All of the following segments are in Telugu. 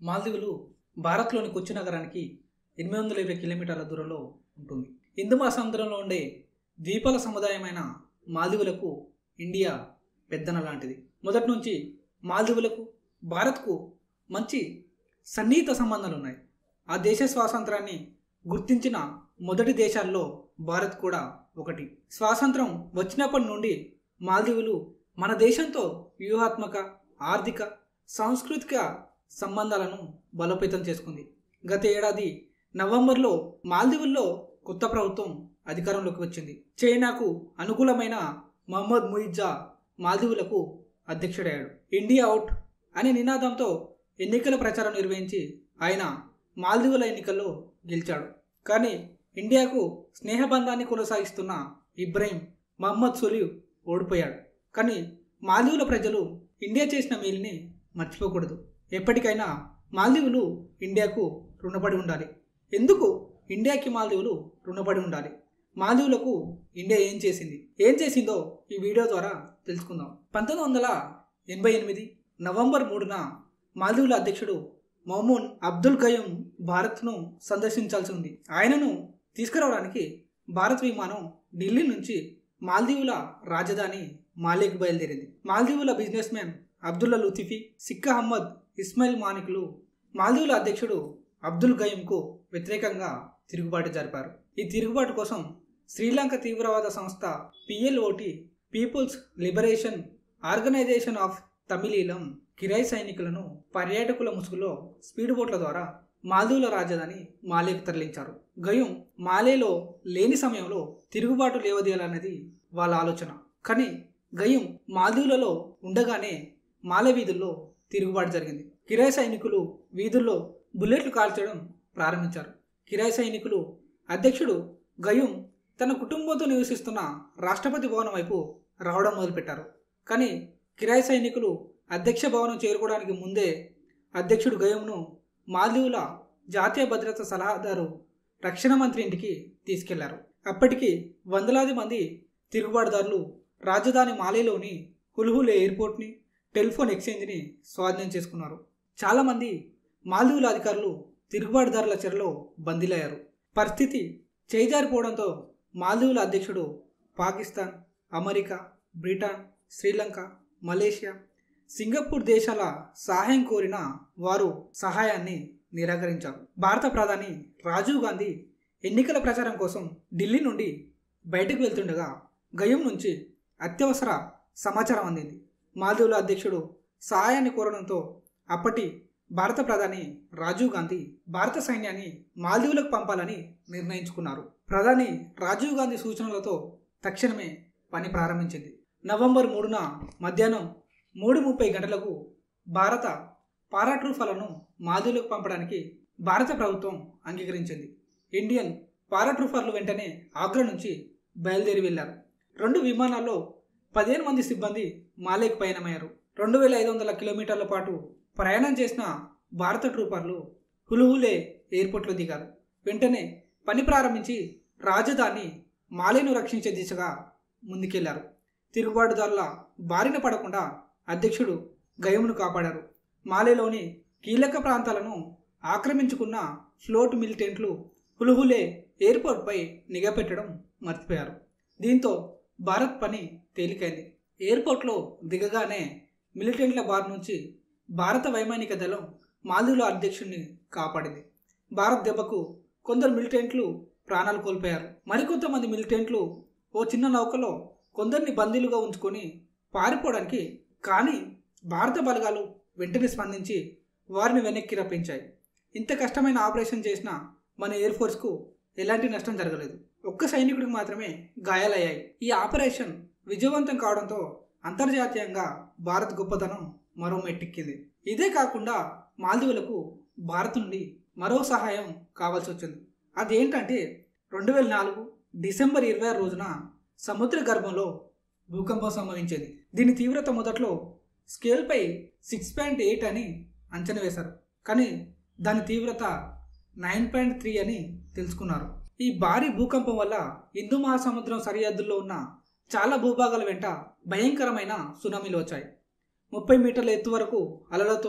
మాల్దీవులు భారత్లోని కొచ్చి నగరానికి ఎనిమిది వందల ఇరవై కిలోమీటర్ల దూరంలో ఉంటుంది హిందూ మహాసముద్రంలో ఉండే ద్వీపాల సముదాయమైన మాల్దీవులకు ఇండియా పెద్దన లాంటిది మొదటి నుంచి మాల్దీవులకు భారత్కు మంచి సన్నిహిత సంబంధాలు ఉన్నాయి ఆ దేశ స్వాతంత్రాన్ని గుర్తించిన మొదటి దేశాల్లో భారత్ కూడా ఒకటి స్వాతంత్రం వచ్చినప్పటి నుండి మాల్దీవులు మన దేశంతో వ్యూహాత్మక ఆర్థిక సాంస్కృతిక సంబంధాలను బలోపేతం చేసుకుంది గత ఏడాది నవంబర్లో మాల్దీవుల్లో కొత్త ప్రభుత్వం అధికారంలోకి వచ్చింది చైనాకు అనుకూలమైన మహమ్మద్ ముయిజా మాల్దీవులకు అధ్యక్షుడయ్యాడు ఇండియా అవుట్ అనే నినాదంతో ఎన్నికల ప్రచారం నిర్వహించి ఆయన మాల్దీవుల ఎన్నికల్లో గెలిచాడు కానీ ఇండియాకు స్నేహబంధాన్ని కొనసాగిస్తున్న ఇబ్రాహిం మహమ్మద్ సొలివ్ ఓడిపోయాడు కానీ మాల్దీవుల ప్రజలు ఇండియా చేసిన మేలుని మర్చిపోకూడదు ఎప్పటికైనా మాల్దీవులు ఇండియాకు రుణపడి ఉండాలి ఎందుకు ఇండియాకి మాల్దీవులు రుణపడి ఉండాలి మాల్దీవులకు ఇండియా ఏం చేసింది ఏం చేసిందో ఈ వీడియో ద్వారా తెలుసుకుందాం పంతొమ్మిది వందల ఎనభై ఎనిమిది నవంబర్ మూడున మాల్దీవుల అధ్యక్షుడు మౌమూన్ అబ్దుల్ కయూం భారత్ను సందర్శించాల్సి ఉంది ఆయనను తీసుకురావడానికి భారత్ విమానం ఢిల్లీ నుంచి మాల్దీవుల రాజధాని మాలేకు బయలుదేరింది మాల్దీవుల బిజినెస్ మ్యాన్ అబ్దుల్లా లుతిఫీ సిక్ అహ్మద్ ఇస్మాయిల్ మానిక్లు మాల్దీవుల అధ్యక్షుడు అబ్దుల్ గయంకు వ్యతిరేకంగా తిరుగుబాటు జరిపారు ఈ తిరుగుబాటు కోసం శ్రీలంక తీవ్రవాద సంస్థ PLOT people's liberation organisation of Tamil Eelam కిరాయి సైనికులను పర్యాటకుల ముసుగులో స్పీడ్ బోట్ల ద్వారా మాల్దీవుల రాజధాని మాలేకు తరలించారు గయం మాలేలో లేని సమయంలో తిరుగుబాటు లేవదీయాలన్నది వాళ్ళ ఆలోచన కానీ గయం మాల్దీవులలో ఉండగానే మాలే వీధుల్లో తిరుగుబాటు జరిగింది కిరాయి సైనికులు వీధుల్లో బుల్లెట్లు కాల్చడం ప్రారంభించారు కిరాయి సైనికులు అధ్యక్షుడు గయూం తన కుటుంబంతో నివసిస్తున్న రాష్ట్రపతి భవనం వైపు రావడం మొదలుపెట్టారు కానీ కిరాయి సైనికులు అధ్యక్ష భవనం చేరుకోవడానికి ముందే అధ్యక్షుడు గయూంను మాల్దీవుల జాతీయ భద్రత సలహాదారు రక్షణ మంత్రి ఇంటికి తీసుకెళ్లారు అప్పటికి వందలాది మంది తిరుగుబాటుదారులు రాజధాని మాలేలోని హుల్హుల్ ఎయిర్పోర్ట్ని టెలిఫోన్ ఎక్స్చేంజ్ని స్వాధీనం చేసుకున్నారు చాలామంది మాల్దీవుల అధికారులు తిరుగుబాటుదారుల చెరలో బందీలయ్యారు పరిస్థితి చేజారిపోవడంతో మాల్దీవుల అధ్యక్షుడు Pakistan America Britain Sri Lanka Malaysia Singapore దేశాల సహాయం కోరిన వారు సహాయాన్ని నిరాకరించారు భారత ప్రధాని రాజీవ్ గాంధీ ఎన్నికల ప్రచారం కోసం ఢిల్లీ నుండి బయటకు వెళ్తుండగా గయం నుంచి అత్యవసర సమాచారం అందింది మాల్దీవుల అధ్యక్షుడు సహాయాన్ని కోరడంతో అప్పటి భారత ప్రధాని రాజీవ్ గాంధీ భారత సైన్యాన్ని మాల్దీవులకు పంపాలని నిర్ణయించుకున్నారు ప్రధాని రాజీవ్ గాంధీ సూచనలతో తక్షణమే పని ప్రారంభించింది నవంబర్ మూడున మధ్యాహ్నం మూడు ముప్పై గంటలకు భారత పారాట్రూఫాలను మాల్దీవులకు పంపడానికి భారత ప్రభుత్వం అంగీకరించింది ఇండియన్ పారాట్రూఫర్లు వెంటనే ఆగ్రా నుంచి బయలుదేరి వెళ్లారు రెండు విమానాల్లో పదిహేను మంది సిబ్బంది మాలేకు పయనమయ్యారు రెండు వేల ఐదు వందల కిలోమీటర్ల పాటు ప్రయాణం చేసిన భారత ట్రూపర్లు హులుహులే ఎయిర్పోర్ట్లో దిగారు వెంటనే పని ప్రారంభించి రాజధాని మాలేను రక్షించే దిశగా ముందుకెళ్లారు తిరుగుబాటుదారుల బారిన పడకుండా అధ్యక్షుడు గయమును కాపాడారు మాలేలోని కీలక ప్రాంతాలను ఆక్రమించుకున్న ఫ్లోట్ మిలిటెంట్లు హులుహులే ఎయిర్పోర్ట్పై నిఘా పెట్టడం మర్చిపోయారు దీంతో భారత్ పని తేలికైంది ఎయిర్పోర్ట్లో దిగగానే మిలిటెంట్ల బారి నుంచి భారత వైమానిక దళం మాల్దీవుల అధ్యక్షుడిని కాపాడింది భారత్ దెబ్బకు కొందరు మిలిటెంట్లు ప్రాణాలు కోల్పోయారు మరికొంతమంది మిలిటెంట్లు ఓ చిన్న నౌకలో కొందరిని బందీలుగా ఉంచుకొని పారిపోవడానికి కానీ భారత బలగాలు వెంటనే స్పందించి వారిని వెనక్కి రప్పించాయి ఇంత కష్టమైన ఆపరేషన్ చేసిన మన ఎయిర్ ఫోర్స్కు ఎలాంటి నష్టం జరగలేదు ఒక్క సైనికుడికి మాత్రమే గాయాలయ్యాయి ఈ ఆపరేషన్ విజయవంతం కావడంతో అంతర్జాతీయంగా భారత్ గొప్పతనం మరో మెట్టెక్కింది ఇదే కాకుండా మాల్దీవులకు భారత్ నుండి మరో సహాయం కావాల్సి వచ్చింది అదేంటంటే రెండు వేల నాలుగు డిసెంబర్ ఇరవై ఆరు రోజున సముద్ర గర్భంలో భూకంపం సంభవించేది దీని తీవ్రత మొదట్లో స్కేల్పై సిక్స్ పాయింట్ ఎయిట్ అని అంచనా వేశారు కానీ దాని తీవ్రత నైన్ పాయింట్ త్రీ అని తెలుసుకున్నారు ఈ భారీ భూకంపం వల్ల హిందూ మహాసముద్రం సరిహద్దుల్లో ఉన్న చాలా భూభాగాల వెంట భయంకరమైన సునామీలు వచ్చాయి ముప్పై మీటర్ల ఎత్తు వరకు అలలతో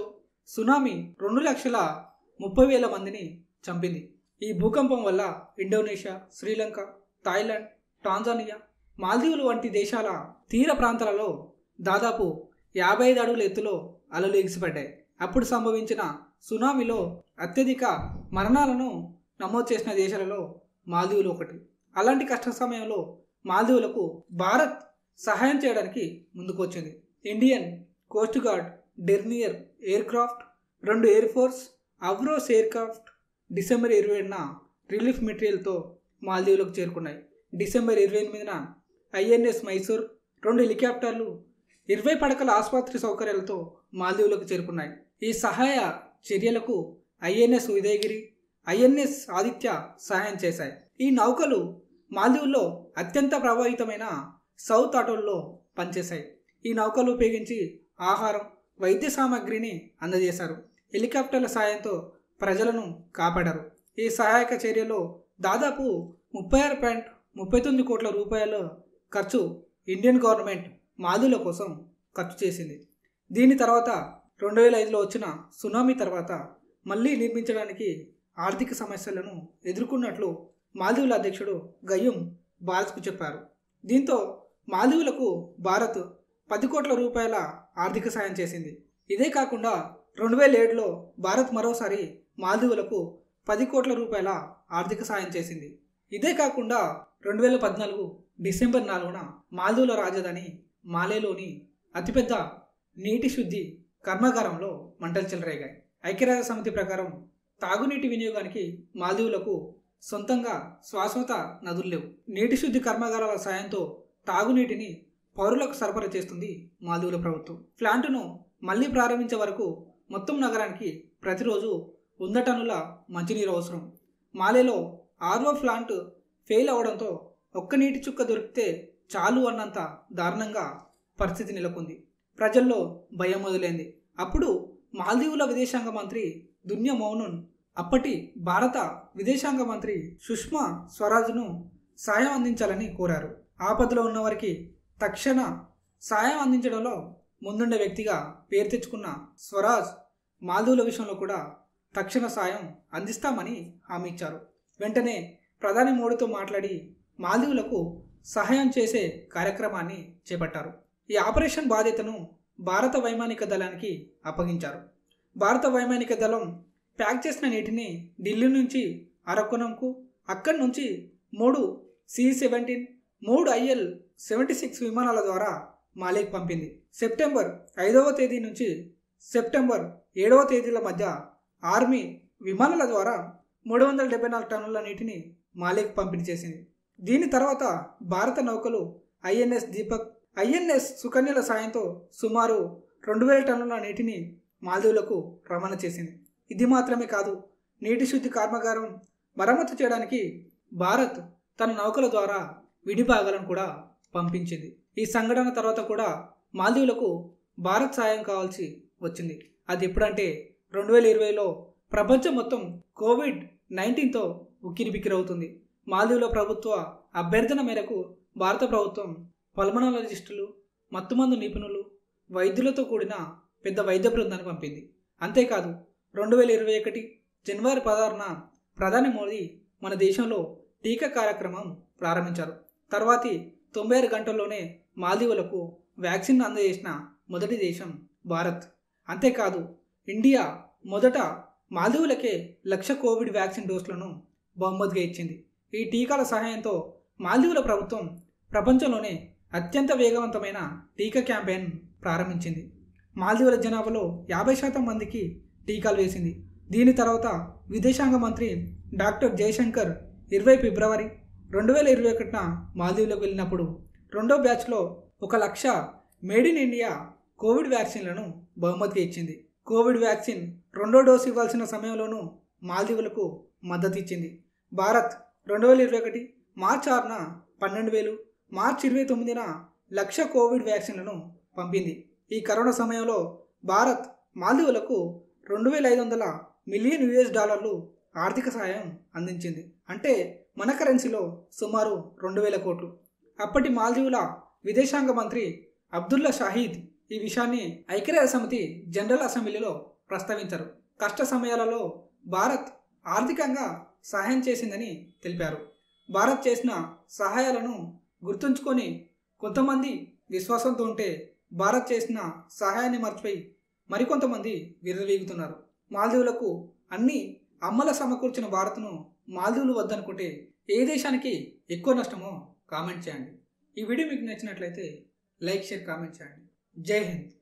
సునామీ రెండు లక్షల ముప్పై వేల మందిని చంపింది ఈ భూకంపం వల్ల ఇండోనేషియా శ్రీలంక థాయిలాండ్ టాంజానియా మాల్దీవులు వంటి దేశాల తీర ప్రాంతాలలో దాదాపు యాభై ఐదు అడుగుల ఎత్తులో అలలు ఎగిసిపడ్డాయి అప్పుడు సంభవించిన సునామీలో అత్యధిక మరణాలను నమోదు చేసిన దేశాలలో మాల్దీవులు ఒకటి అలాంటి కష్ట సమయంలో మాల్దీవులకు భారత్ సహాయం చేయడానికి ముందుకొచ్చింది Indian coast guard Dornier aircraft రెండు air force Avros aircraft December ఇరవై ఏడున రిలీఫ్ మెటీరియల్తో మాల్దీవులకు చేరుకున్నాయి డిసెంబర్ ఇరవై ఎనిమిదిన ఐఎన్ఎస్ మైసూర్ రెండు హెలికాప్టర్లు ఇరవై పడకల ఆసుపత్రి సౌకర్యాలతో మాల్దీవులకు చేరుకున్నాయి ఈ సహాయ చర్యలకు ఐఎన్ఎస్ ఉదయగిరి ఐఎన్ఎస్ ఆదిత్య సహాయం చేశాయి ఈ నౌకలు మాల్దీవుల్లో అత్యంత ప్రభావితమైన సౌత్ అటోల్లో పనిచేశాయి ఈ నౌకలు ఉపయోగించి ఆహారం వైద్య సామాగ్రిని అందజేశారు హెలికాప్టర్ల సాయంతో ప్రజలను కాపాడారు ఈ సహాయక చర్యలో దాదాపు ముప్పై ఆరు పాయింట్ ముప్పై తొమ్మిది కోట్ల రూపాయల ఖర్చు ఇండియన్ గవర్నమెంట్ మాదుల కోసం ఖర్చు చేసింది దీని తర్వాత రెండు వేల ఐదులో వచ్చిన సునామీ తర్వాత మళ్ళీ నిర్మించడానికి ఆర్థిక సమస్యలను ఎదుర్కొన్నట్లు మాల్దీవుల అధ్యక్షుడు గయ్యం భారత్కు చెప్పారు దీంతో మాల్దీవులకు భారత్ పది కోట్ల రూపాయల ఆర్థిక సాయం చేసింది ఇదే కాకుండా రెండు వేల ఏడులో భారత్ మరోసారి మాల్దీవులకు పది కోట్ల రూపాయల ఆర్థిక సాయం చేసింది ఇదే కాకుండా రెండు వేల పద్నాలుగు డిసెంబర్ నాలుగున మాల్దీవుల రాజధాని మాలేలోని అతిపెద్ద నీటి శుద్ధి కర్మాగారంలో మంటలు చెలరేగాయి ఐక్యరాజ్య సమితి ప్రకారం తాగునీటి వినియోగానికి మాల్దీవులకు సొంతంగా శాశ్వత నదులు లేవు నీటి శుద్ధి కర్మాగారాల సాయంతో తాగునీటిని పౌరులకు సరఫరా చేస్తుంది మాల్దీవుల ప్రభుత్వం ప్లాంటును మళ్ళీ ప్రారంభించే వరకు మొత్తం నగరానికి ప్రతిరోజు వంద టన్నుల మంచినీరు అవసరం మాలేలో ఆర్వో ప్లాంట్ ఫెయిల్ అవడంతో ఒక్క నీటి చుక్క దొరికితే చాలు అన్నంత దారుణంగా పరిస్థితి నెలకొంది ప్రజల్లో భయం మొదలైంది అప్పుడు మాల్దీవుల విదేశాంగ మంత్రి దున్య మౌనున్ అప్పటి భారత విదేశాంగ మంత్రి సుష్మా స్వరాజ్ను సాయం అందించాలని కోరారు ఆపదలో ఉన్నవారికి తక్షణ సాయం అందించడంలో ముందుండే వ్యక్తిగా పేరు తెచ్చుకున్న స్వరాజ్ మాల్దీవుల విషయంలో కూడా తక్షణ సాయం అందిస్తామని హామీ ఇచ్చారు వెంటనే ప్రధాని మోడీతో మాట్లాడి మాల్దీవులకు సహాయం చేసే కార్యక్రమాన్ని చేపట్టారు ఈ ఆపరేషన్ బాధ్యతను భారత వైమానిక దళానికి అప్పగించారు భారత వైమానిక దళం ప్యాక్ చేసిన నీటిని ఢిల్లీ నుంచి అరకొనంకు అక్కడి నుంచి మూడు సి సెవెంటీన్ మూడు ఐఎల్ సెవెంటీ సిక్స్ విమానాల ద్వారా మాలేకి పంపింది సెప్టెంబర్ ఐదవ తేదీ నుంచి సెప్టెంబర్ ఏడవ తేదీల మధ్య ఆర్మీ విమానాల ద్వారా మూడు వందల డెబ్బై నాలుగు టన్నుల నీటిని మాలేకి పంపిణీ చేసింది దీని తర్వాత భారత నౌకలు ఐఎన్ఎస్ దీపక్ ఐఎన్ఎస్ సుకన్యల సాయంతో సుమారు రెండు వేల టన్నుల నీటిని మాల్దీవులకు రవాణా చేసింది ఇది మాత్రమే కాదు నీటి శుద్ధి కర్మాగారం మరమ్మతు చేయడానికి భారత్ తన నౌకల ద్వారా విడిభాగాలను కూడా పంపించింది ఈ సంఘటన తర్వాత కూడా మాల్దీవులకు భారత్ సాయం కావాల్సి వచ్చింది అది ఎప్పుడంటే రెండు వేల ఇరవైలో ప్రపంచం మొత్తం కోవిడ్ నైన్టీన్తో ఉక్కిరిబిక్కిరవుతుంది మాల్దీవుల ప్రభుత్వ అభ్యర్థన మేరకు భారత ప్రభుత్వం పల్మనాలజిస్టులు మత్తుమందు నిపుణులు వైద్యులతో కూడిన పెద్ద వైద్య బృందాన్ని పంపింది అంతేకాదు రెండు వేల ఇరవై ఒకటి జనవరి పదహారున ప్రధాని మోదీ మన దేశంలో టీకా కార్యక్రమం ప్రారంభించారు తర్వాతి తొంభై ఆరు గంటల్లోనే మాల్దీవులకు వ్యాక్సిన్ అందజేసిన మొదటి దేశం భారత్ అంతేకాదు ఇండియా మొదట మాల్దీవులకే లక్ష కోవిడ్ వ్యాక్సిన్ డోసులను బహుమతిగా ఇచ్చింది ఈ టీకాల సహాయంతో మాల్దీవుల ప్రభుత్వం ప్రపంచంలోనే అత్యంత వేగవంతమైన టీకా క్యాంపెయిన్ ప్రారంభించింది మాల్దీవుల జనాభాలో యాభై శాతం మందికి టీకాలు వేసింది దీని తర్వాత విదేశాంగ మంత్రి డాక్టర్ జయశంకర్ ఇరవై ఫిబ్రవరి రెండు వేల ఇరవై ఒకటిన మాల్దీవులకు వెళ్ళినప్పుడు రెండో బ్యాచ్లో ఒక lakh made in India Covid వ్యాక్సిన్లను బహుమతిగా ఇచ్చింది కోవిడ్ వ్యాక్సిన్ రెండో డోసు ఇవ్వాల్సిన సమయంలోనూ మాల్దీవులకు మద్దతు ఇచ్చింది భారత్ రెండు వేల ఇరవై ఒకటి మార్చి ఆరున పన్నెండు వేలు మార్చి ఇరవై తొమ్మిదిన లక్ష కోవిడ్ వ్యాక్సిన్లను పంపింది ఈ కరోనా సమయంలో భారత్ మాల్దీవులకు రెండు వేల ఐదు వందల మిలియన్ యుఎస్ డాలర్లు ఆర్థిక సహాయం అందించింది అంటే మన కరెన్సీలో సుమారు రెండు వేల కోట్లు అప్పటి మాల్దీవుల విదేశాంగ మంత్రి అబ్దుల్లా షాహీద్ ఈ విషయాన్ని ఐక్యరాజ్య సమితి జనరల్ అసెంబ్లీలో ప్రస్తావించరు కష్ట సమయాలలో భారత్ ఆర్థికంగా సహాయం చేసిందని తెలిపారు భారత్ చేసిన సహాయాలను గుర్తుంచుకొని కొంతమంది విశ్వాసంతో ఉంటే భారత్ చేసిన సహాయాన్ని మర్చిపోయి మరికొంతమంది విర్రవీగుతున్నారు మాల్దీవులకు అన్ని అమ్మల సమకూర్చిన భారత్ను మాల్దీవులు వద్దనుకుంటే ఏ దేశానికి ఎక్కువ నష్టమో కామెంట్ చేయండి ఈ వీడియో మీకు నచ్చినట్లయితే లైక్ షేర్ కామెంట్ చేయండి జై హింద్